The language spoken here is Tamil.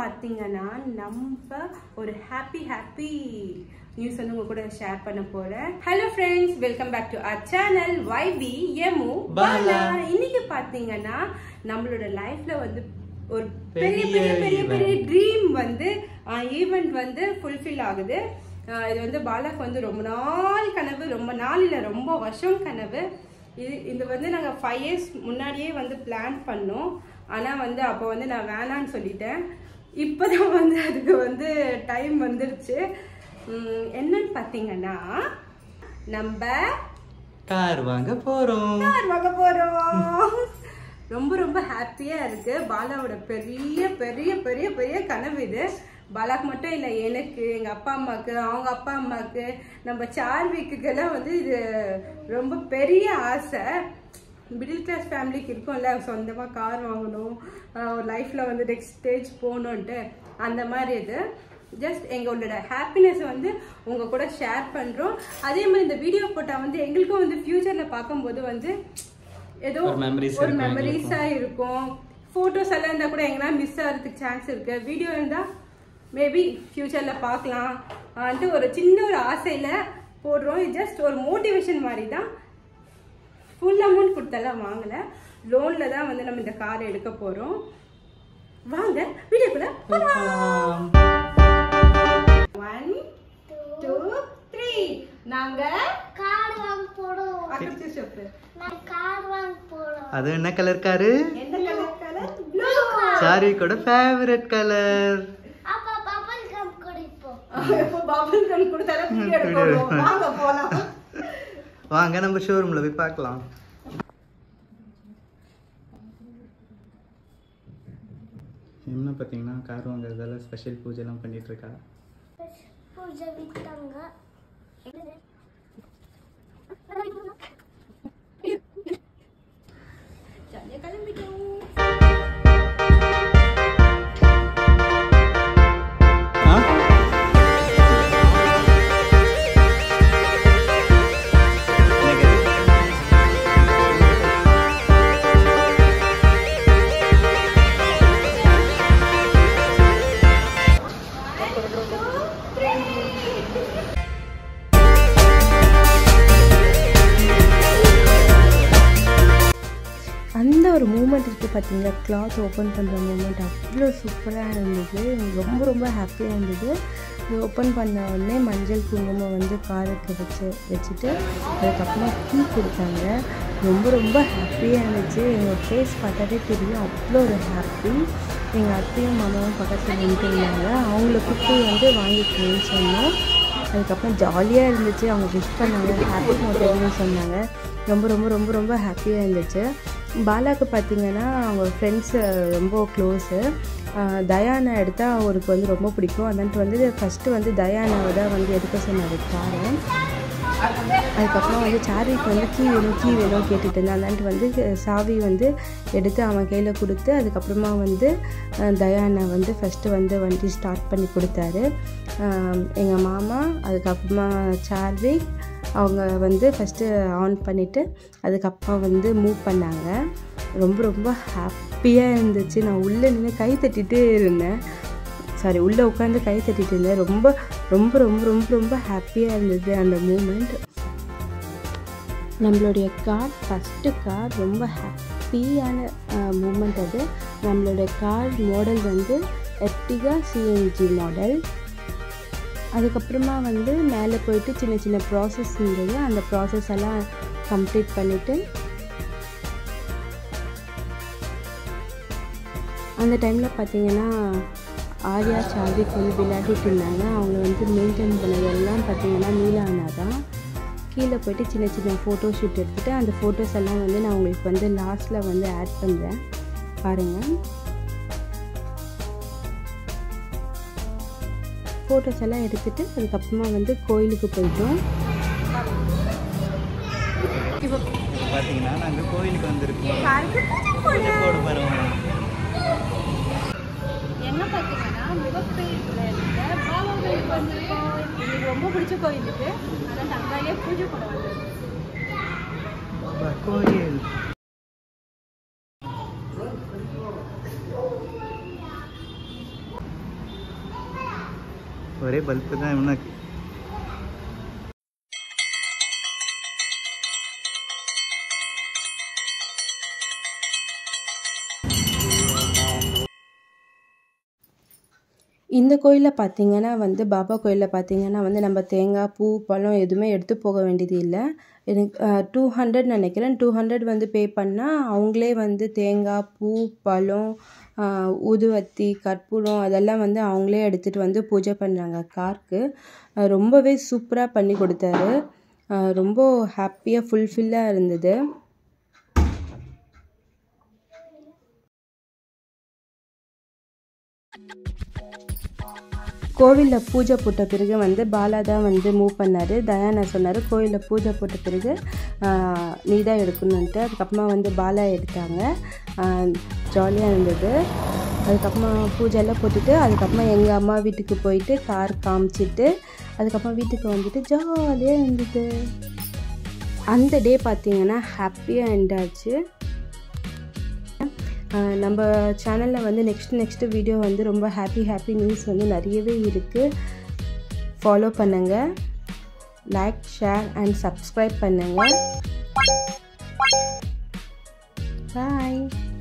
பார்த்தீங்கன்னா நம்ம ஒரு ஹாப்பி ஹாப்பி நியூஸ் வந்து உங்க கூட ஷேர் பண்ண போறேன் hello friends welcome back to our channel YB எமு பாலா இன்னைக்கு பார்த்தீங்கன்னா நம்மளோட லைஃப்ல வந்து ஒரு பெரிய பெரிய பெரிய பெரிய ட்ரீம் வந்து ஈவெண்ட் வந்து ஃபுல்ஃபில் ஆகுது ஆஹ் இது வந்து பாலாக்கு வந்து ரொம்ப நாள் கனவு ரொம்ப நாள் இல்லை ரொம்ப வருஷம் கனவு இது இது வந்து நாங்கள் ஃபைவ் இயர்ஸ் முன்னாடியே வந்து பிளான் பண்ணோம் ஆனால் வந்து அப்போ வந்து நான் வேணான்னு சொல்லிட்டேன் இப்போதான் வந்து அதுக்கு வந்து டைம் வந்துருச்சு உம், என்னன்னு பார்த்தீங்கன்னா நம்ம கார் வாங்க போறோம் கார் வாங்க போறோம் ரொம்ப ரொம்ப ஹாப்பியா இருக்கு பாலாவோட பெரிய பெரிய பெரிய பெரிய கனவு இது பாலாக்கு மட்டும் இல்லை எனக்கு எங்க அப்பா அம்மாக்கு அவங்க அப்பா அம்மாக்கு நம்ம சார்விக்குக்கெல்லாம் வந்து இது ரொம்ப பெரிய ஆசை மிடில் கிளாஸ் ஃபேமிலிக்கு இருக்கும்ல சொந்தமாக கார் வாங்கணும் ஆஹ் ஒரு லைஃப்பில் வந்து நெக்ஸ்ட் ஸ்டேஜ் போகணுன்ட்டு அந்த மாதிரி இது ஜஸ்ட் எங்களோட ஹாப்பினஸ் வந்து உங்க கூட ஷேர் பண்றோம் அதே மாதிரி இந்த வீடியோ போட்டா வந்து எங்களுக்கும் வந்து ஃபியூச்சர்ல பார்க்கும்போது வந்து ஏதோ ஒரு memories ஒரு இருக்கும் மெமரிஸா இருக்கும் போட்டோஸ் எல்லாம் இருந்தா கூட எங்கன்னா மிஸ் ஆகிறதுக்கு சான்ஸ் இருக்கு வீடியோ இருந்தா மேபி ஃபியூச்சர்ல பார்க்கலாம் வந்துட்டு ஒரு சின்ன ஒரு ஆசையில போடுறோம் இது ஜஸ்ட் ஒரு மோட்டிவேஷன் மாதிரி தான் ஃபுல் அமௌண்ட் கொடுத்தெல்லாம் வாங்கல லோன்ல தான் வந்து நம்ம இந்த காரை எடுக்க போறோம் வாங்க வீடியோக்குள்ள போலாம் ஒன் டூ த்ரீ நாங்க கார் வாங்க போறோம் அகச்சி ஷாப்பு நான் கார் வாங்க போறோம் அது என்ன கலர் காரு எந்த கலர் கலர் ப்ளூ சாரிக்கோட ஃபேவரட் கலர் அப்ப பபல் கம் குடிப்போம் இப்போ பபிள் கம் கொடுத்தாலும் வீடியோ எடுப்போம் வாங்க போலாம் வாங்க நம்ம ஷோரூம்ல போய் பார்க்கலாம் என்ன பார்த்தீங்கன்னா கார் வாங்குறதால ஸ்பெஷல் பூஜைலாம் பண்ணிட்டு இருக்கா பூஜை விட்டாங்க ஜாலியா கிளம்பிட்டோம் ஆ? என்னது? அந்த ஒரு மூமெண்ட் இருக்குது பார்த்தீங்களா கிளாத் ஓப்பன் பண்ணுற மூமெண்ட் அவ்வளோ சூப்பராக இருந்தது எனக்கு ரொம்ப ரொம்ப ஹாப்பியாக இருந்தது இது ஓப்பன் பண்ண உடனே மஞ்சள் குங்குமம் வந்து காருக்கு வச்சு வச்சுட்டு அதுக்கப்புறமா டீ கொடுத்தாங்க ரொம்ப ரொம்ப ஹாப்பியாக இருந்துச்சு எங்கள் ஃபேஸ் பார்த்தாலே தெரியும் அவ்வளோ ஒரு ஹாப்பி எங்கள் அத்தையும் மாமாவும் பக்கத்தில் நின்றுட்டு இருந்தாங்க அவங்கள கூப்பிட்டு வந்து வாங்கிக்கணும்னு சொன்னோம் அதுக்கப்புறம் ஜாலியாக இருந்துச்சு அவங்க விஷ் பண்ணாங்க ஹாப்பி மோட்டிவ்னு சொன்னாங்க ரொம்ப ரொம்ப ரொம்ப ரொம்ப ஹாப்பியாக இருந்துச்சு பாலாக்கு பார்த்தீங்கன்னா அவங்க ஃப்ரெண்ட்ஸு ரொம்ப க்ளோஸு தயானா எடுத்தால் அவருக்கு வந்து ரொம்ப பிடிக்கும் அதான்ட்டு வந்து ஃபஸ்ட்டு வந்து தயானாவை தான் வந்து எடுக்க சொன்னார் காரை அதுக்கப்புறம் வந்து சார்விக்கு வந்து கீ வேணும் கீ வேணும் கேட்டுட்டு இருந்தான் அதான்ட்டு வந்து சாவி வந்து எடுத்து அவன் கையில் கொடுத்து அதுக்கப்புறமா வந்து அஹ், தயானை வந்து ஃபஸ்ட்டு வந்து வண்டி ஸ்டார்ட் பண்ணி கொடுத்தாரு எங்கள் மாமா அதுக்கப்புறமா சார்விக் அவங்க வந்து ஃபஸ்ட்டு ஆன் பண்ணிவிட்டு அதுக்கப்புறம் வந்து மூவ் பண்ணாங்க ரொம்ப ரொம்ப ஹாப்பியாக இருந்துச்சு நான் உள்ளே நின்று கை தட்டிகிட்டே இருந்தேன் சாரி உள்ளே உட்காந்து கை தட்டிட்டு இருந்தேன் ரொம்ப ரொம்ப ரொம்ப ரொம்ப ரொம்ப ஹாப்பியாக இருந்தது அந்த மூமெண்ட் நம்மளுடைய கார் ஃபஸ்ட்டு கார் ரொம்ப ஹாப்பியான மூமெண்ட் அது நம்மளுடைய கார் மாடல் வந்து எர்டிகா சிஎன்ஜி மாடல் அதுக்கப்புறமா வந்து மேலே போயிட்டு சின்ன சின்ன ப்ராசஸ் இருந்தது அந்த ப்ராசஸ் எல்லாம் கம்ப்ளீட் பண்ணிவிட்டு அந்த டைமில் பார்த்தீங்கன்னா ஆர்யா சார்விக் வந்து விளையாடிட்டு இருந்தாங்க அவங்க வந்து மெயின்டைன் பண்ணதெல்லாம் பார்த்தீங்கன்னா நீலானா தான் கீழே போயிட்டு சின்ன சின்ன ஃபோட்டோ ஷூட் எடுத்துகிட்டு அந்த ஃபோட்டோஸ் எல்லாம் வந்து நான் உங்களுக்கு வந்து லாஸ்ட்டில் வந்து ஆட் பண்ணுறேன் பாருங்கள் ஃபோட்டோஸ் எல்லாம் எடுத்துகிட்டு அதுக்கப்புறமா வந்து கோயிலுக்கு போயிட்டோம் இப்போ பார்த்தீங்கன்னா நாங்கள் கோயிலுக்கு வந்திருக்கோம் பூஜை போட போகிறோம் என்ன பார்த்தீங்கன்னா முகப்பேரில் இருக்க பாபா கோயிலுக்கு வந்திருக்கோம் எனக்கு ரொம்ப பிடிச்ச கோயில் இது அதான் தங்காயே பூஜை பண்ண வந்திருக்கோம் கோயில் ஒரே பல்பு தான் இன்னும் இந்த கோயிலில் பார்த்தீங்கன்னா வந்து பாபா கோயிலில் பார்த்தீங்கன்னா வந்து நம்ம தேங்காய் பூ பழம் எதுவுமே எடுத்து போக வேண்டியது இல்லை எனக்கு டூ ஹண்ட்ரட் நினைக்கிறேன் டூ ஹண்ட்ரட் வந்து பே பண்ணால் அவங்களே வந்து தேங்காய் பூ பழம் ஆஹ், ஊதுவத்தி கற்பூரம் அதெல்லாம் வந்து அவங்களே எடுத்துகிட்டு வந்து பூஜை பண்ணுறாங்க காருக்கு ஆஹ், ரொம்பவே சூப்பராக பண்ணி கொடுத்தாரு ஆஹ், ரொம்ப ஹாப்பியாக ஃபுல்ஃபில்லாக இருந்தது கோவிலில் பூஜை போட்ட பிறகு வந்து பாலா தான் வந்து மூவ் பண்ணார் தயானா சொன்னார் கோவிலில் பூஜை போட்ட பிறகு ஆஹ், நீ தான் எடுக்கணுன்ட்டு அதுக்கப்புறமா வந்து பாலா எடுத்தாங்க ஜாலியாக இருந்தது அதுக்கப்புறமா பூஜையெல்லாம் போட்டுட்டு அதுக்கப்புறமா எங்கள் அம்மா வீட்டுக்கு போயிட்டு கார் காமிச்சிட்டு அதுக்கப்புறமா வீட்டுக்கு வந்துட்டு ஜாலியாக இருந்தது அந்த டே பார்த்தீங்கன்னா ஹாப்பியாக எண்ட் ஆச்சு ஆஹ் நம்ம சேனலில் வந்து நெக்ஸ்ட் நெக்ஸ்ட் வீடியோ வந்து ரொம்ப ஹாப்பி ஹாப்பி நியூஸ் வந்து நிறையவே இருக்குது ஃபாலோ பண்ணுங்கள் லைக் ஷேர் அண்ட் சப்ஸ்கிரைப் பண்ணுங்கள் பாய்